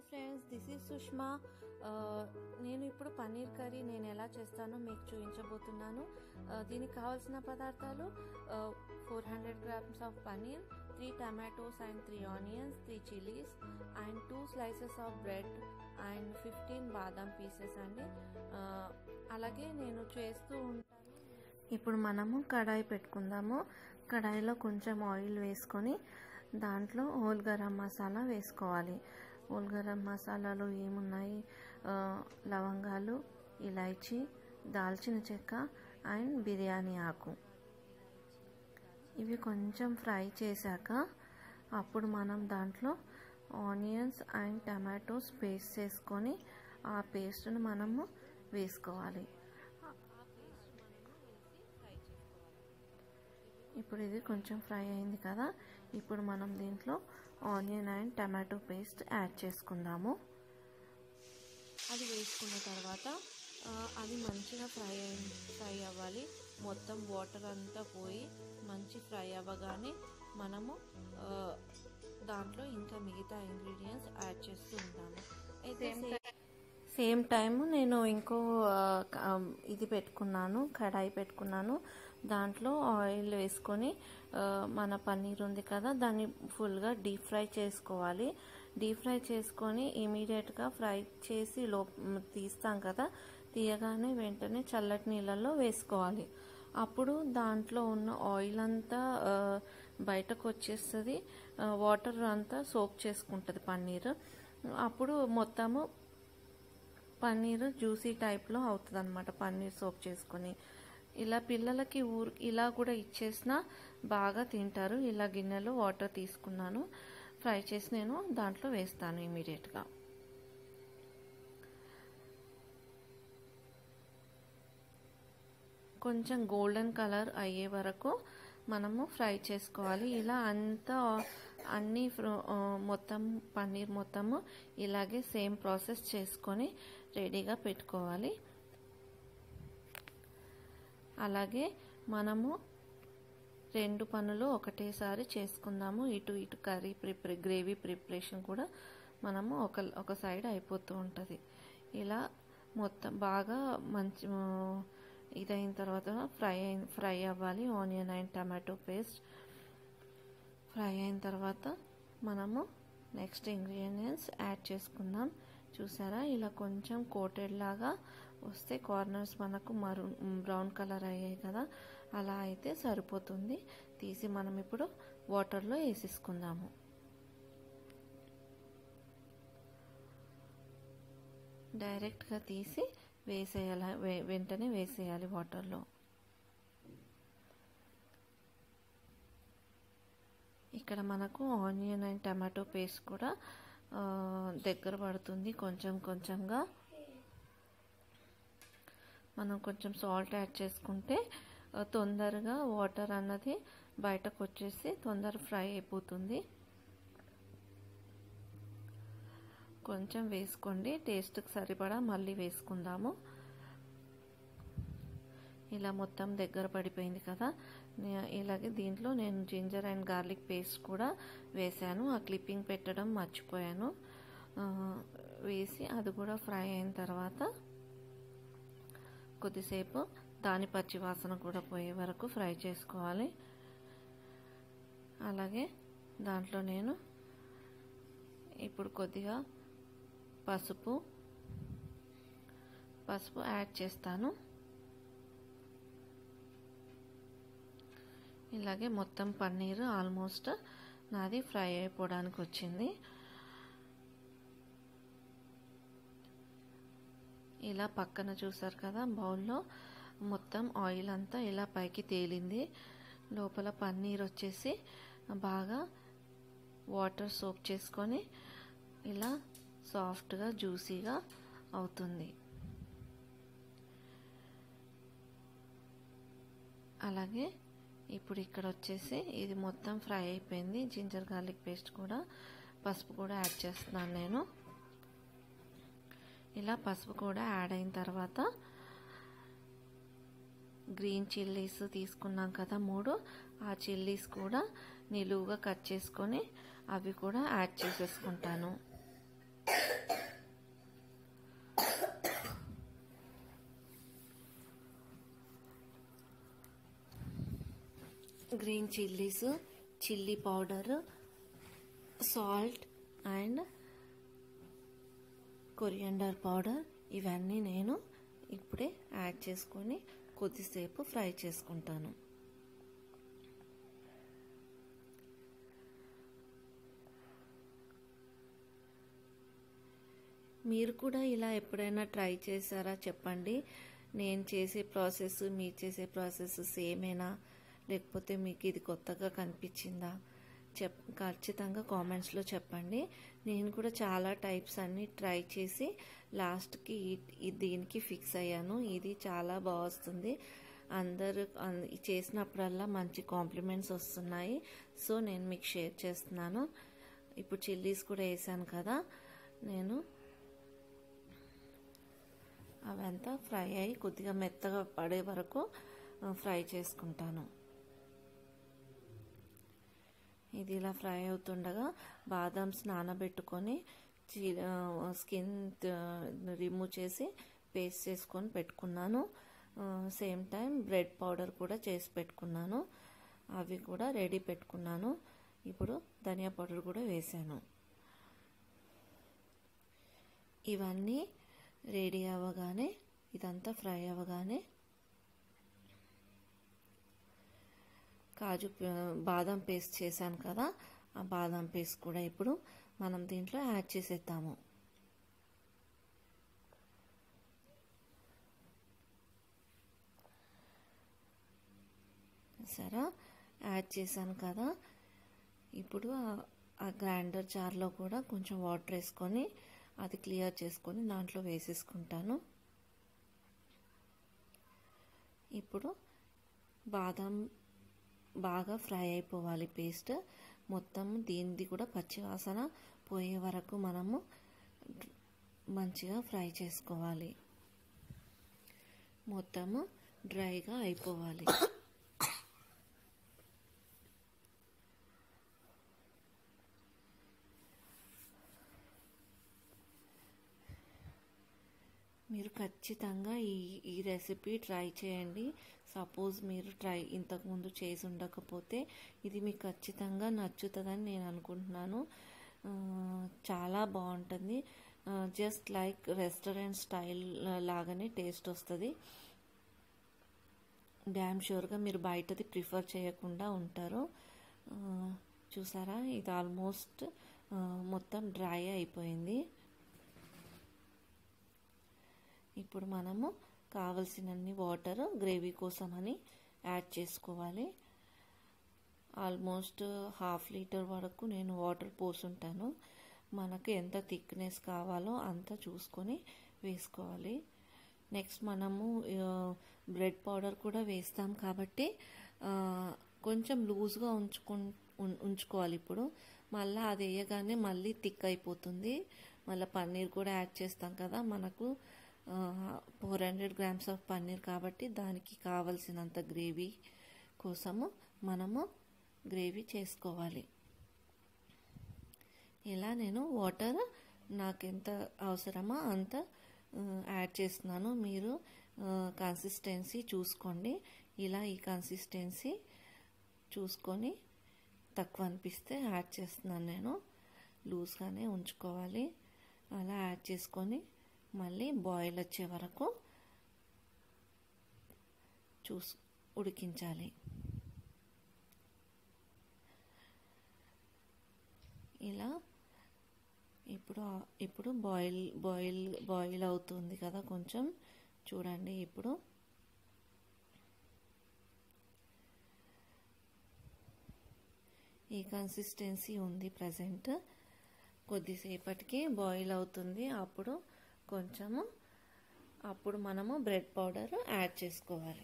friends this is Sushma ఆ, నేను ఇప్పుడు పన్నీర్ కర్రీ నేను ఎలా చేస్తానో మీకు చూపించబోతున్నాను ఆ, దీనికి కావాల్సిన పదార్థాలు four hundred grams of paneer three tomatoes and three onions three chillies and two slices of bread and fifteen బాదం పీసెస్ అండి ఆ, అలాగే నేను చేస్తూ ఉంటాను ఇప్పుడు మనము కడాయి పెట్టుకుందాము కడాయిలో కొంచెం ఆయిల్ వేసుకొని దాంట్లో హోల్ గరం మసాలా వేసుకోవాలి హోల్ గరం మసాలాలో ఏమున్నాయి ఆ, లవంగాలు ఇలాచీ దాల్చిన చెక్క అండ్ బిర్యానీ ఆకు ఇవి కొంచెం ఫ్రై చేశాక అప్పుడు మనం దాంట్లో ఆనియన్స్ అండ్ టమాటోస్ పేస్ట్ చేసుకొని ఆ పేస్ట్ను మనము వేసుకోవాలి ఇప్పుడు ఇది కొంచెం ఫ్రై అయింది కదా ఇప్పుడు మనం దీంట్లో onion and tomato paste add చేసుకుందాము అది వేసుకున్న తర్వాత ఆ, అది మంచిగా ఫ్రై అయి ఫ్రై అవ్వాలి మొత్తం వాటర్ అంతా పోయి మంచి ఫ్రై అవ్వగానే మనము ఆ, దాంట్లో ఇంకా మిగతా ఇంగ్రీడియంట్స్ యాడ్ చేస్తూ ఉంటాము అయితే సేమ్ టైం నేను ఇంకో ఆ, క- ఆ, ఇది పెట్టుకున్నాను కడాయి పెట్టుకున్నాను దాంట్లో ఆయిల్ వేసుకొని ఆ, మన పన్నీర్ ఉంది కదా దాన్ని ఫుల్గా డీప్ ఫ్రై చేసుకోవాలి డీప్ ఫ్రై చేసుకొని ఇమీడియట్గా ఫ్రై చేసి లో తీస్తాం కదా తీయగానే వెంటనే చల్లటి నీళ్ళల్లో వేసుకోవాలి అప్పుడు దాంట్లో ఉన్న ఆయిల్ అంతా ఆ, బయటకు వచ్చేస్తుంది వాటర్ అంతా సోప్ చేసుకుంటుంది పన్నీర్ అప్పుడు మొత్తము పన్నీర్ జ్యూసీ టైప్లో అవుతుంది అనమాట పన్నీర్ సోప్ చేసుకొని ఇలా పిల్లలకి ఊరు ఇలా కూడా ఇచ్చేసినా బాగా తింటారు ఇలా గిన్నెలో వాటర్ తీసుకున్నాను ఫ్రై చేసి నేను దాంట్లో వేస్తాను ఇమీడియట్గా కొంచెం గోల్డెన్ కలర్ అయ్యే వరకు మనము ఫ్రై చేసుకోవాలి ఇలా అంతా అన్ని ఫ్రో- ఆ, మొత్తం పన్నీర్ మొత్తము ఇలాగే సేమ్ ప్రాసెస్ చేసుకొని రెడీగా పెట్టుకోవాలి అలాగే మనము రెండు పనులు ఒకటేసారి చేసుకుందాము ఇటు ఇటు కర్రీ ప్రిపరే గ్రేవీ ప్రిపరేషన్ కూడా మనము ఒక ఒక సైడ్ అయిపోతూ ఉంటుంది ఇలా మొత్తం బాగా మంచి ఆ, ఇదైన తర్వాత ఫ్రై అయిన ఫ్రై అవ్వాలి onion and tomato paste fry అయిన తర్వాత మనము నెక్స్ట్ ఇంగ్రీడియంట్స్ యాడ్ చేసుకుందాం చూసారా ఇలా కొంచెం కోటెడ్ లాగా వస్తే కార్నర్స్ మనకు మరు బ్రౌన్ కలర్ అయ్యాయి కదా అలా అయితే సరిపోతుంది తీసి మనం ఇప్పుడు వాటర్లో వేసేసుకుందాము డైరెక్ట్గా తీసి వేసేయాలి వే- వెంటనే వేసేయాలి వాటర్లో ఇక్కడ మనకు ఆనియన్ అండ్ టమాటో పేస్ట్ కూడా ఆ, దగ్గర పడుతుంది కొంచెం కొంచెంగా మనం కొంచెం సాల్ట్ యాడ్ చేసుకుంటే ఆ, తొందరగా వాటర్ అన్నది బయటకు వచ్చేసి తొందర ఫ్రై అయిపోతుంది కొంచెం వేసుకోండి టేస్ట్కి సరిపడా మళ్ళీ వేసుకుందాము ఇలా మొత్తం దగ్గర పడిపోయింది కదా నే- ఇలాగే దీంట్లో నేను జింజర్ అండ్ గార్లిక్ పేస్ట్ కూడా వేసాను ఆ క్లిప్పింగ్ పెట్టడం మర్చిపోయాను ఆ, వేసి అది కూడా ఫ్రై అయిన తర్వాత కొద్దిసేపు దాని పచ్చి వాసన కూడా పోయే వరకు ఫ్రై చేసుకోవాలి అలాగే దాంట్లో నేను ఇప్పుడు కొద్దిగా పసుపు పసుపు యాడ్ చేస్తాను ఇలాగే మొత్తం పన్నీర్ ఆల్మోస్ట్ నాది ఫ్రై అయిపోవడానికి వచ్చింది ఇలా పక్కన చూసారు కదా బౌల్లో మొత్తం ఆయిల్ అంతా ఇలా పైకి తేలింది లోపల పన్నీర్ వచ్చేసి బాగా వాటర్ సోప్ చేసుకొని ఇలా సాఫ్ట్గా జ్యూసీగా అవుతుంది అలాగే ఇప్పుడు ఇక్కడ వచ్చేసి ఇది మొత్తం ఫ్రై అయిపోయింది జింజర్ గార్లిక్ పేస్ట్ కూడా పసుపు కూడా యాడ్ చేస్తున్నాను నేను ఇలా పసుపు కూడా యాడ్ అయిన తర్వాత గ్రీన్ చిల్లీస్ తీసుకున్నాం కదా మూడు ఆ చిల్లీస్ కూడా నిలువుగా కట్ చేసుకొని అవి కూడా యాడ్ చేసేసుకుంటాను green chillies chilli powder salt and coriander powder ఇవన్నీ నేను ఇప్పుడే యాడ్ చేసుకొని కొద్దిసేపు ఫ్రై చేసుకుంటాను మీరు కూడా ఇలా ఎప్పుడైనా ట్రై చేశారా చెప్పండి నేను చేసే ప్రాసెస్ మీరు చేసే ప్రాసెస్ సేమేనా లేకపోతే మీకు ఇది కొత్తగా కనిపించిందా చెప్ ఖచ్చితంగా కామెంట్స్లో చెప్పండి నేను కూడా చాలా టైప్స్ అన్ని ట్రై చేసి లాస్ట్కి దీనికి ఫిక్స్ అయ్యాను ఇది చాలా బాగా వస్తుంది అందరు చేసినప్పుడల్లా మంచి కాంప్లిమెంట్స్ వస్తున్నాయి సో నేను మీకు షేర్ చేస్తున్నాను ఇప్పుడు చిల్లీస్ కూడా వేసాను కదా నేను అవంతా ఫ్రై అయ్యి కొద్దిగా మెత్తగా పడే వరకు ఫ్రై చేసుకుంటాను ఇది ఇలా ఫ్రై అవుతుండగా బాదామ్స్ నానబెట్టుకొని స్కిన్ రిమూవ్ చేసి పేస్ట్ చేసుకొని పెట్టుకున్నాను సేమ్ టైం బ్రెడ్ పౌడర్ కూడా చేసి పెట్టుకున్నాను అవి కూడా రెడీ పెట్టుకున్నాను ఇప్పుడు ధనియా పౌడర్ కూడా వేసాను ఇవన్నీ రెడీ అవ్వగానే ఇదంతా ఫ్రై అవ్వగానే కాజు బాదం పేస్ట్ చేశాను కదా ఆ బాదం పేస్ట్ కూడా ఇప్పుడు మనం దీంట్లో యాడ్ చేసేద్దాము సరే యాడ్ చేశాను కదా ఇప్పుడు ఆ గ్రైండర్ జార్లో కూడా కొంచెం వాటర్ వేసుకొని అది క్లియర్ చేసుకొని దాంట్లో వేసేసుకుంటాను ఇప్పుడు బాదం బాగా ఫ్రై అయిపోవాలి పేస్ట్ మొత్తం దీనిది కూడా పచ్చివాసన పోయే వరకు మనము మంచిగా ఫ్రై చేసుకోవాలి మొత్తము డ్రైగా అయిపోవాలి మీరు ఖచ్చితంగా ఈ ఈ రెసిపీ ట్రై చేయండి సపోజ్ మీరు ట్రై ఇంతకుముందు చేసి ఉండకపోతే ఇది మీకు ఖచ్చితంగా నచ్చుతుందని నేను అనుకుంటున్నాను చాలా బాగుంటుంది జస్ట్ లైక్ రెస్టారెంట్ స్టైల్ లాగానే టేస్ట్ వస్తుంది డ్యామ్ షూర్గా మీరు బయటది ప్రిఫర్ చేయకుండా ఉంటారు చూసారా ఇది ఆల్మోస్ట్ మొత్తం డ్రై అయిపోయింది ఇప్పుడు మనము కావలసినన్ని వాటర్ గ్రేవీ కోసం అని యాడ్ చేసుకోవాలి ఆల్మోస్ట్ హాఫ్ లీటర్ వరకు నేను వాటర్ పోసుంటాను మనకు ఎంత థిక్నెస్ కావాలో అంత చూసుకొని వేసుకోవాలి నెక్స్ట్ మనము బ్రెడ్ పౌడర్ కూడా వేస్తాం కాబట్టి కొంచెం లూజ్గా ఉంచుకు ఉంచుకోవాలి ఇప్పుడు మళ్ళీ అది వేయగానే మళ్ళీ థిక్ అయిపోతుంది మళ్ళీ పన్నీర్ కూడా యాడ్ చేస్తాం కదా మనకు four hundred grams of paneer కాబట్టి దానికి కావలసినంత గ్రేవీ కోసము మనము గ్రేవీ చేసుకోవాలి ఇలా నేను వాటర్ నాకు ఎంత అవసరమో అంత యాడ్ చేస్తున్నాను మీరు కన్సిస్టెన్సీ చూసుకోండి ఇలా ఈ కన్సిస్టెన్సీ చూసుకొని తక్కువ అనిపిస్తే యాడ్ చేస్తున్నాను నేను లూజ్గానే ఉంచుకోవాలి అలా యాడ్ చేసుకొని మళ్ళీ బాయిల్ వచ్చే వరకు చూసు ఉడికించాలి ఇలా ఇప్పుడు ఇప్పుడు బాయిల్ బాయిల్ బాయిల్ అవుతుంది కదా కొంచెం చూడండి ఇప్పుడు ఈ కన్సిస్టెన్సీ ఉంది ప్రజెంట్ కొద్దిసేపటికి బాయిల్ అవుతుంది అప్పుడు కొంచెము అప్పుడు మనము బ్రెడ్ పౌడర్ యాడ్ చేసుకోవాలి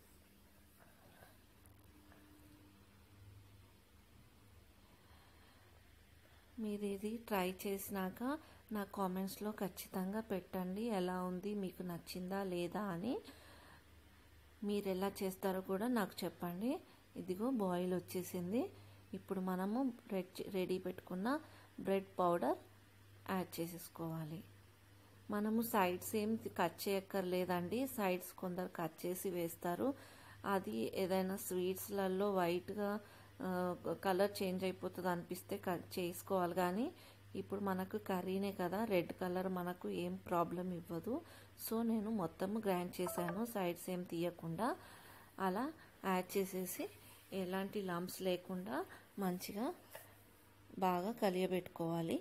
మీరు ఇది ట్రై చేసినాక నా కామెంట్స్లో ఖచ్చితంగా పెట్టండి ఎలా ఉంది మీకు నచ్చిందా లేదా అని మీరు ఎలా చేస్తారో కూడా నాకు చెప్పండి ఇదిగో బాయిల్ వచ్చేసింది ఇప్పుడు మనము బ్రెడ్ రెడీ పెట్టుకున్న బ్రెడ్ పౌడర్ యాడ్ చేసేసుకోవాలి మనము సైడ్స్ ఏం కట్ చేయక్కర్లేదండి సైడ్స్ కొందరు కట్ చేసి వేస్తారు అది ఏదైనా స్వీట్స్లలో వైట్గా కలర్ చేంజ్ అయిపోతుంది అనిపిస్తే చేసుకోవాలి కానీ ఇప్పుడు మనకు కర్రీనే కదా రెడ్ కలర్ మనకు ఏం ప్రాబ్లం ఇవ్వదు సో నేను మొత్తం గ్రైండ్ చేశాను సైడ్స్ ఏం తీయకుండా అలా యాడ్ చేసేసి ఎలాంటి లంప్స్ లేకుండా మంచిగా బాగా కలియబెట్టుకోవాలి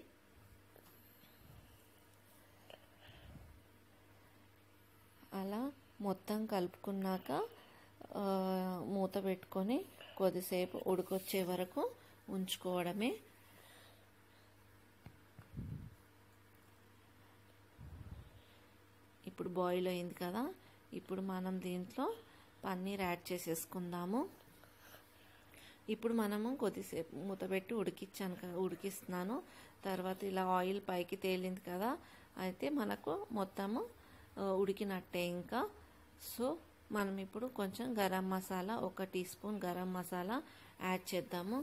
అలా మొత్తం కలుపుకున్నాక మూత పెట్టుకొని కొద్దిసేపు ఉడికొచ్చే వరకు ఉంచుకోవడమే ఇప్పుడు బాయిల్ అయింది కదా ఇప్పుడు మనం దీంట్లో పన్నీర్ యాడ్ చేసేసుకుందాము ఇప్పుడు మనము కొద్దిసేపు మూత పెట్టి ఉడికించాను కదా ఉడికిస్తున్నాను తర్వాత ఇలా ఆయిల్ పైకి తేలింది కదా అయితే మనకు మొత్తము ఉడికినట్టే ఇంకా సో మనం ఇప్పుడు కొంచెం గరం మసాలా ఒక teaspoon garam masala add చేద్దాము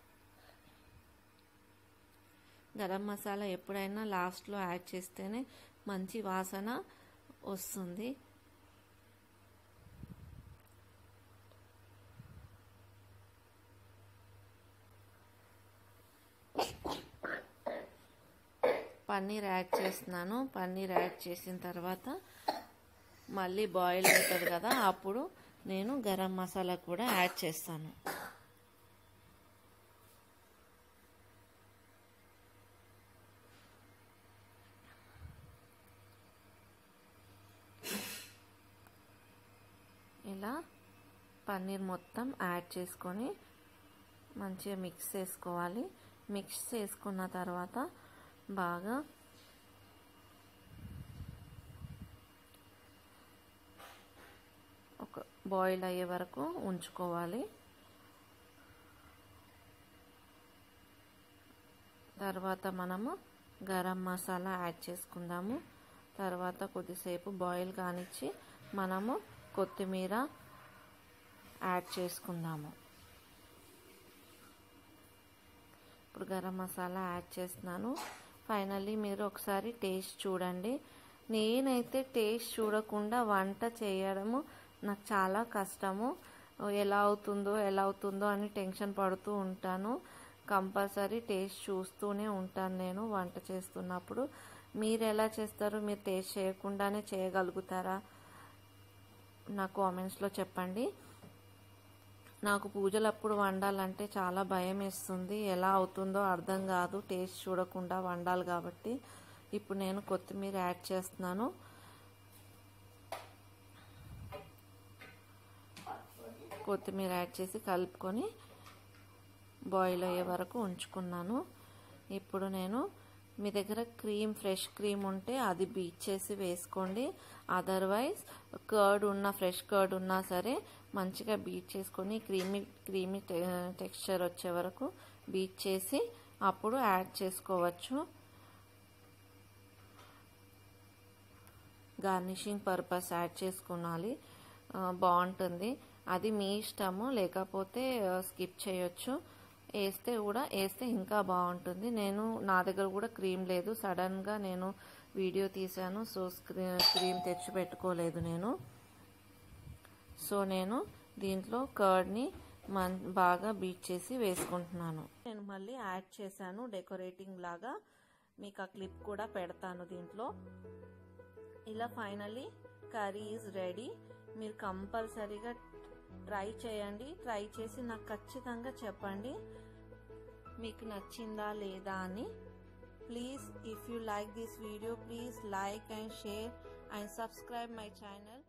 గరం మసాలా ఎప్పుడైనా లాస్ట్లో యాడ్ చేస్తేనే మంచి వాసన వస్తుంది పన్నీర్ యాడ్ చేస్తున్నాను పన్నీర్ యాడ్ చేసిన తర్వాత మళ్ళీ బాయిల్ అవుతుంది కదా అప్పుడు నేను గరం మసాలా కూడా యాడ్ చేస్తాను ఇలా పన్నీర్ మొత్తం యాడ్ చేసుకొని మంచిగా మిక్స్ చేసుకోవాలి మిక్స్ చేసుకున్న తర్వాత బాగా ఒక బాయిల్ అయ్యే వరకు ఉంచుకోవాలి తర్వాత మనము గరం మసాలా యాడ్ చేసుకుందాము తర్వాత కొద్దిసేపు బాయిల్ కానిచ్చి మనము కొత్తిమీర యాడ్ చేసుకుందాము ఇప్పుడు గరం మసాలా యాడ్ చేస్తున్నాను ఫైనల్లీ మీరు ఒకసారి టేస్ట్ చూడండి నేనైతే టేస్ట్ చూడకుండా వంట చేయడము నాకు చాలా కష్టము ఎలా అవుతుందో ఎలా అవుతుందో అని టెన్షన్ పడుతూ ఉంటాను కంపల్సరీ టేస్ట్ చూస్తూనే ఉంటాను నేను వంట చేస్తున్నప్పుడు మీరు ఎలా చేస్తారు మీరు టేస్ట్ చేయకుండానే చేయగలుగుతారా నా కామెంట్స్లో చెప్పండి నాకు పూజలప్పుడు వండాలంటే చాలా భయం వేస్తుంది ఎలా అవుతుందో అర్థం కాదు టేస్ట్ చూడకుండా వండాలి కాబట్టి ఇప్పుడు నేను కొత్తిమీర యాడ్ చేస్తున్నాను కొత్తిమీర యాడ్ చేసి కలుపుకొని బాయిల్ అయ్యే వరకు ఉంచుకున్నాను ఇప్పుడు నేను మీ దగ్గర క్రీమ్ ఫ్రెష్ క్రీమ్ ఉంటే అది బీట్ చేసి వేసుకోండి అదర్వైజ్ కర్డ్ ఉన్న ఫ్రెష్ కర్డ్ ఉన్నా సరే మంచిగా బీట్ చేసుకొని క్రీమీ క్రీమీ టెక్స్చర్ వచ్చే వరకు బీట్ చేసి అప్పుడు యాడ్ చేసుకోవచ్చు గార్నిషింగ్ పర్పస్ యాడ్ చేసుకునాలి బాగుంటుంది అది మీ ఇష్టము లేకపోతే స్కిప్ చేయొచ్చు వేస్తే కూడా వేస్తే ఇంకా బాగుంటుంది నేను నా దగ్గర కూడా క్రీమ్ లేదు సడన్గా నేను వీడియో తీశాను సో క్రీమ్ తెచ్చి పెట్టుకోలేదు నేను సో నేను దీంట్లో కర్డ్ని మన్ బాగా బీట్ చేసి వేసుకుంటున్నాను నేను మళ్ళీ యాడ్ చేశాను డెకరేటింగ్ లాగా మీకు ఆ క్లిప్ కూడా పెడతాను దీంట్లో ఇలా ఫైనల్లీ కర్రీ ఈజ్ రెడీ మీరు కంపల్సరీగా ట్రై చేయండి ట్రై చేసి నాకు ఖచ్చితంగా చెప్పండి మీకు నచ్చిందా లేదా అని please if you like this video please like and share and subscribe my channel